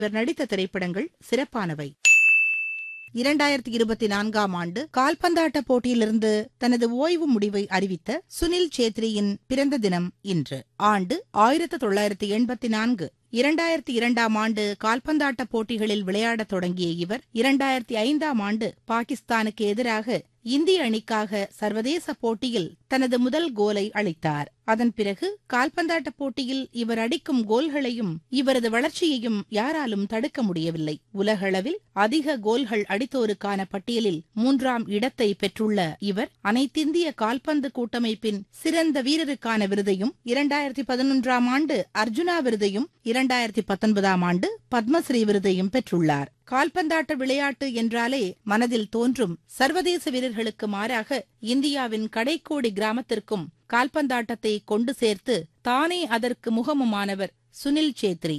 இவர் நடித்த திரைப்படங்கள் சிறப்பானவை இரண்டாயிரத்தி இருபத்தி நான்காம் ஆண்டு கால்பந்தாட்ட போட்டியிலிருந்து தனது ஓய்வு முடிவை அறிவித்த சுனில் சேத்ரியின் பிறந்த தினம் இன்று ஆண்டு ஆயிரத்து தொள்ளாயிரத்தி எண்பத்தி நான்கு இரண்டாயிரத்தி இரண்டாம் ஆண்டு கால்பந்தாட்ட போட்டிகளில் விளையாடத் தொடங்கிய இவர் இரண்டாயிரத்தி ஐந்தாம் ஆண்டு பாகிஸ்தானுக்கு எதிராக இந்திய அணிக்காக சர்வதேச போட்டியில் தனது முதல் கோலை அளித்தார் அதன் பிறகு கால்பந்தாட்ட போட்டியில் இவர் அடிக்கும் கோல்களையும் இவரது வளர்ச்சியையும் யாராலும் தடுக்க முடியவில்லை உலகளவில் அதிக கோல்கள் அடித்தோருக்கான பட்டியலில் மூன்றாம் இடத்தை பெற்றுள்ள இவர் அனைத்திந்திய கால்பந்து கூட்டமைப்பின் சிறந்த வீரருக்கான விருதையும் இரண்டாயிரத்தி பதினொன்றாம் ஆண்டு அர்ஜுனா விருதையும் இரண்டாயிரத்தி பத்தொன்பதாம் ஆண்டு பத்மஸ்ரீ விருதையும் பெற்றுள்ளார் கால்பந்தாட்ட விளையாட்டு என்றாலே மனதில் தோன்றும் சர்வதேச வீரர்களுக்கு மாறாக இந்தியாவின் கடைக்கோடி கிராமத்திற்கும் கால்பந்தாட்டத்தை கொண்டு சேர்த்து தானே அதற்கு முகமுமானவர் சுனில் சேத்ரி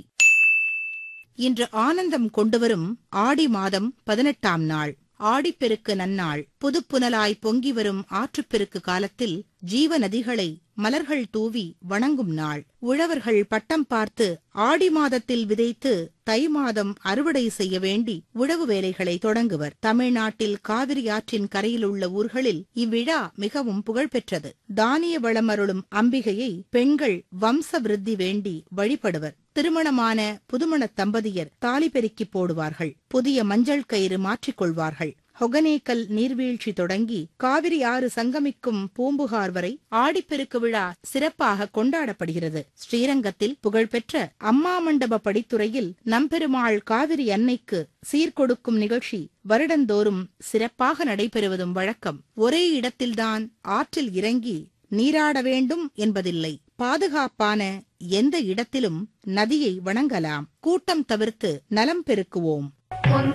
இன்று ஆனந்தம் கொண்டுவரும் ஆடி மாதம் பதினெட்டாம் நாள் ஆடிப்பெருக்கு நன்னாள் புதுப்புனலாய் பொங்கி வரும் ஆற்றுப்பெருக்கு காலத்தில் ஜீவ நதிகளை மலர்கள் தூவி வணங்கும் நாள் உழவர்கள் பட்டம் பார்த்து ஆடி மாதத்தில் விதைத்து தை மாதம் அறுவடை செய்ய வேண்டி உழவு வேலைகளை தொடங்குவர் தமிழ்நாட்டில் காவிரி ஆற்றின் கரையில் உள்ள ஊர்களில் இவ்விழா மிகவும் புகழ்பெற்றது தானிய வளம் அருளும் அம்பிகையை பெண்கள் வம்ச விருத்தி வேண்டி வழிபடுவர் திருமணமான புதுமணத் தம்பதியர் தாலி பெருக்கி போடுவார்கள் புதிய மஞ்சள் கயிறு மாற்றிக்கொள்வார்கள் ஹொகனேக்கல் நீர்வீழ்ச்சி தொடங்கி காவிரி ஆறு சங்கமிக்கும் பூம்புகார் வரை ஆடிப்பெருக்கு விழா சிறப்பாக கொண்டாடப்படுகிறது ஸ்ரீரங்கத்தில் புகழ்பெற்ற அம்மா மண்டப படித்துறையில் நம்பெருமாள் காவிரி அன்னைக்கு சீர்கொடுக்கும் நிகழ்ச்சி வருடந்தோறும் சிறப்பாக நடைபெறுவதும் வழக்கம் ஒரே இடத்தில்தான் ஆற்றில் இறங்கி நீராட வேண்டும் என்பதில்லை பாதுகாப்பான எந்த இடத்திலும் நதியை வணங்கலாம் கூட்டம் தவிர்த்து நலம் பெருக்குவோம்